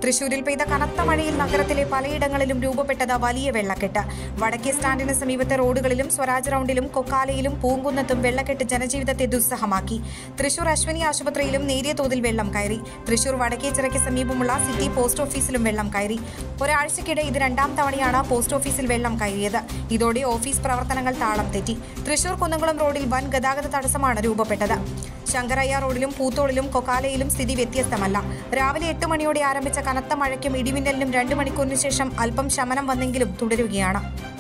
തൃശൂരിൽ പെയ്ത കനത്ത മഴയിൽ നഗരത്തിലെ പലയിടങ്ങളിലും രൂപപ്പെട്ടത് വലിയ വെള്ളക്കെട്ട് വടക്കേ സ്റ്റാൻഡിന് സമീപത്തെ റോഡുകളിലും സ്വരാജ് റൗണ്ടിലും കൊക്കാലയിലും പൂങ്കുന്നത്തും വെള്ളക്കെട്ട് ജനജീവിതത്തെ ദുസ്സഹമാക്കി തൃശൂർ അശ്വനി ആശുപത്രിയിലും നേരിയ തോതിൽ വെള്ളം കയറി തൃശൂർ വടക്കേച്ചിറയ്ക്ക് സമീപമുള്ള സിറ്റി പോസ്റ്റ് ഓഫീസിലും വെള്ളം കയറി ഒരാഴ്ചക്കിടെ ഇത് രണ്ടാം തവണയാണ് പോസ്റ്റ് ഓഫീസിൽ വെള്ളം കയറിയത് ഇതോടെ ഓഫീസ് പ്രവർത്തനങ്ങൾ താളം തെറ്റി തൃശൂർ കുന്നംകുളം റോഡിൽ വൻ ഗതാഗത തടസ്സമാണ് രൂപപ്പെട്ടത് ശങ്കരയ്യ റോഡിലും പൂത്തോളിലും കൊക്കാലയിലും സ്ഥിതി വ്യത്യസ്തമല്ല രാവിലെ എട്ട് മണിയോടെ ആരംഭിച്ച കനത്ത മഴയ്ക്കും ഇടിമിന്നലിനും രണ്ട് മണിക്കൂറിന് ശേഷം അല്പം ശമനം വന്നെങ്കിലും തുടരുകയാണ്